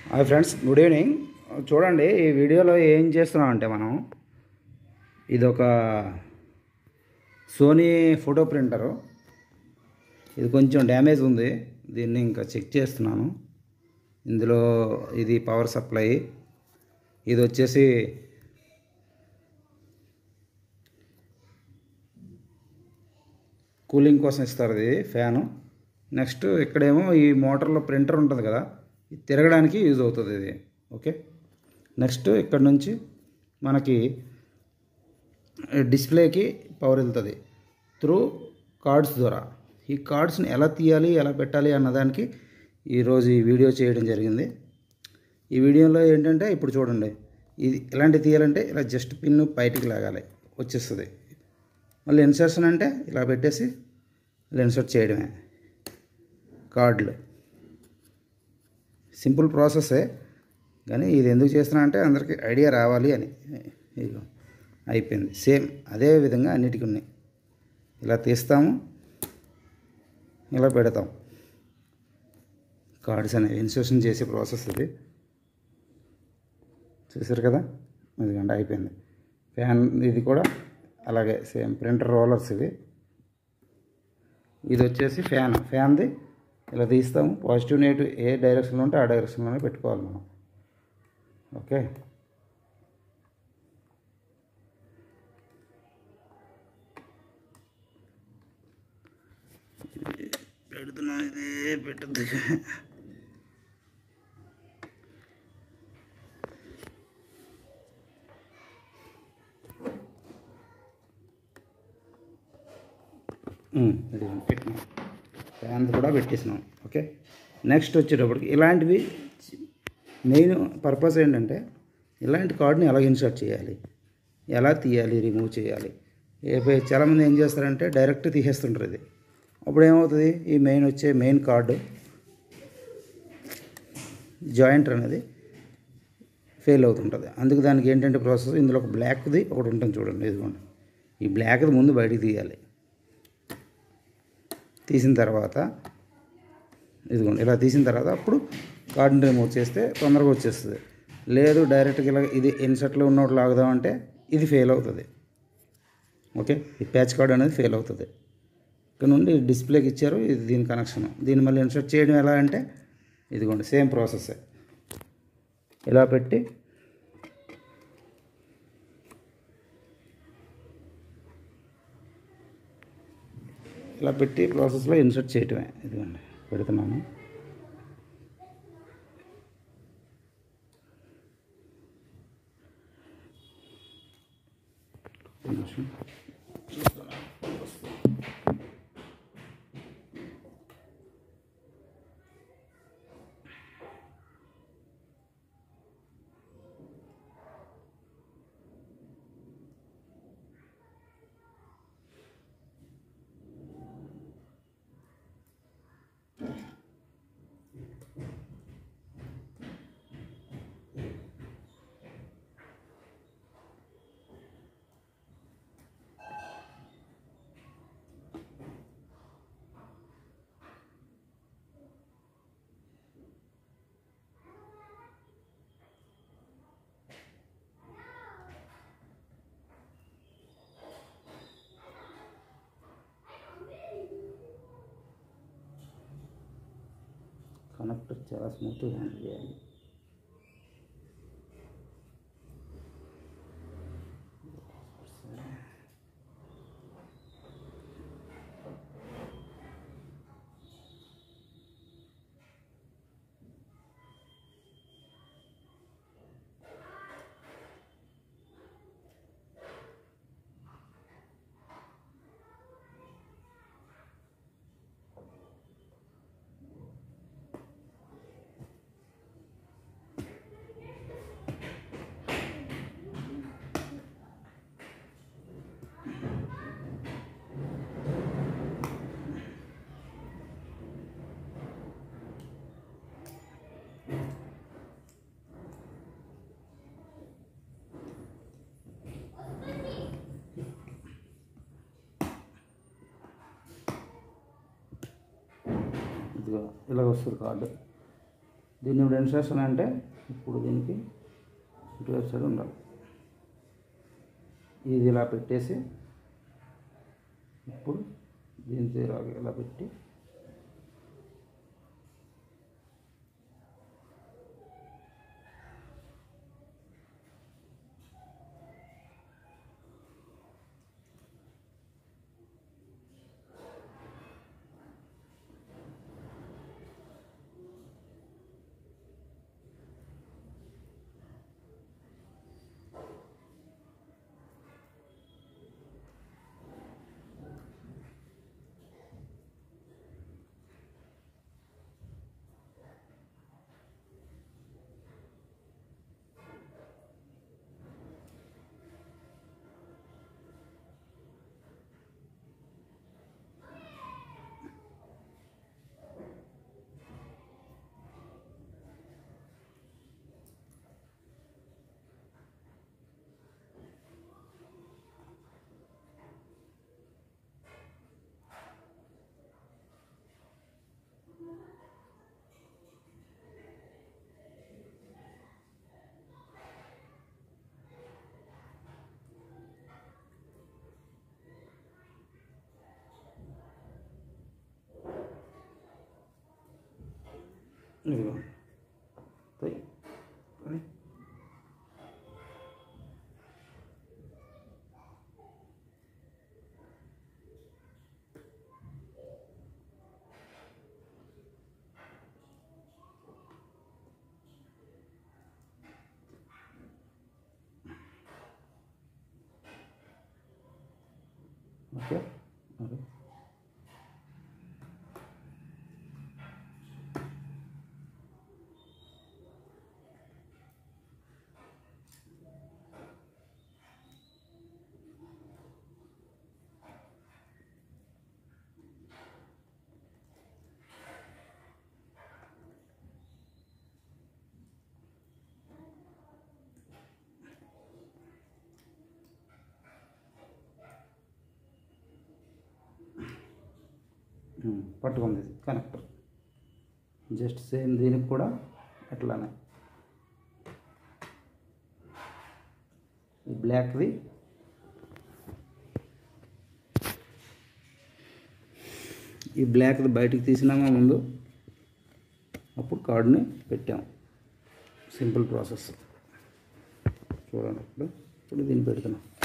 Hi friends good evening చూడండి ఈ వీడియోలో ఏం చేస్తున్నాం అంటే మనం ఇది ఒక సోనీ ఫోటో ప్రింటరు ఇది కొంచెం డ్యామేజ్ ఉంది దీన్ని ఇంకా చెక్ చేస్తున్నాను ఇందులో ఇది పవర్ సప్లై ఇది వచ్చేసి కూలింగ్ కోసం ఇస్తారు ఇది ఫ్యాను నెక్స్ట్ ఇక్కడేమో ఈ మోటార్లో ప్రింటర్ ఉంటుంది కదా ఇది తిరగడానికి యూజ్ అవుతుంది ఇది ఓకే నెక్స్ట్ ఇక్కడ నుంచి మనకి డిస్ప్లేకి పవర్ వెళ్తుంది త్రూ కార్డ్స్ ద్వారా ఈ కార్డ్స్ని ఎలా తీయాలి ఎలా పెట్టాలి అన్నదానికి ఈరోజు ఈ వీడియో చేయడం జరిగింది ఈ వీడియోలో ఏంటంటే ఇప్పుడు చూడండి ఇది ఎలాంటి తీయాలంటే ఇలా జస్ట్ పిన్ బయటికి లాగాలి వచ్చేస్తుంది మళ్ళీ ఇన్సర్షన్ అంటే ఇలా పెట్టేసి ఇలా ఇన్సర్ట్ చేయడమే కార్డులు సింపుల్ ప్రాసెసే కానీ ఇది ఎందుకు చేస్తున్నా అంటే అందరికీ ఐడియా రావాలి అని ఇదిగో అయిపోయింది సేమ్ అదే విధంగా అన్నిటికీ ఉన్నాయి ఇలా తీస్తాము ఇలా పెడతాం కార్డ్స్ అనేవి ఇన్సర్షన్ చేసే ప్రాసెస్ ఇది చూసారు కదా ఇదిగండి అయిపోయింది ఫ్యాన్ ఇది కూడా అలాగే సేమ్ ప్రింటర్ రోలర్స్ ఇవి ఇది వచ్చేసి ఫ్యాన్ ఫ్యాన్ది ఇలా తీస్తాము పాజిటివ్ నెగిటివ్ ఏ డైరెక్షన్లో ఉంటే ఆ డైరెక్షన్లోనే పెట్టుకోవాలి మనం ఓకే పెడుతున్నాం ఇదే పెట్టద్దు ఇది పెట్టినాం ఫ్యాన్ కూడా పెట్టేసినాం ఓకే నెక్స్ట్ వచ్చేటప్పటికి ఇలాంటివి మెయిన్ పర్పస్ ఏంటంటే ఇలాంటి కార్డుని ఎలా ఇన్సర్ట్ చేయాలి ఎలా తీయాలి రిమూవ్ చేయాలి ఏ చాలామంది ఏం చేస్తారంటే డైరెక్ట్ తీసేస్తుంటారు ఇది అప్పుడు ఏమవుతుంది ఈ మెయిన్ వచ్చే మెయిన్ కార్డు జాయింటర్ అనేది ఫెయిల్ అవుతుంటుంది అందుకు దానికి ఏంటంటే ప్రాసెస్ ఇందులో ఒక బ్లాక్ది ఒకటి ఉంటుంది చూడండి ఇదిగోండి ఈ బ్లాక్ది ముందు బయటికి తీయాలి తీసిన తర్వాత ఇదిగోండి ఇలా తీసిన తర్వాత అప్పుడు కార్డుని రిమూవ్ చేస్తే తొందరగా వచ్చేస్తుంది లేదు డైరెక్ట్గా ఇలా ఇది ఇన్సర్ట్లో ఉన్నోటి లాగుదామంటే ఇది ఫెయిల్ అవుతుంది ఓకే ఈ ప్యాచ్ కార్డ్ అనేది ఫెయిల్ అవుతుంది ఇక్కడ నుండి డిస్ప్లేకి ఇచ్చారు ఇది దీని కనెక్షన్ దీన్ని మళ్ళీ ఇన్సర్ట్ చేయడం ఎలా అంటే ఇదిగోండి సేమ్ ప్రాసెస్ ఇలా పెట్టి ఇలా పెట్టి ప్రాసెస్లో ఇన్సర్ట్ చేయటమే ఇదిగోండి పెడుతున్నాను ఒక నిమిషం. కనెక్టర్ చాలా స్మూత్గా హ్యాండిల్ చేయాలి ఇదిగో ఇలా వస్తుంది కార్డు దీన్ని ఇప్పుడు ఇన్స్ట్రక్షన్ అంటే ఇప్పుడు దీనికి ఇటువైపు సైడ్ ఉండాలి ఇది ఇలా పెట్టేసి ఇప్పుడు దీంతో ఇలా ఇలా పెట్టి ఇదిగో పోయి పోయి. ఓకే ఓకే ఉమ్, పట్టుకుంది ఇది కనెక్టర్ జస్ట్ సేమ్ దీనికి కూడా అట్లానే ఈ బ్లాక్ది ఈ బ్లాక్ది బయటికి తీసినామా ముందు అప్పుడు కార్డుని పెట్టాం సింపుల్ ప్రాసెస్ చూడండి ఇప్పుడు ఇప్పుడు దీన్ని పెడుతున్నాం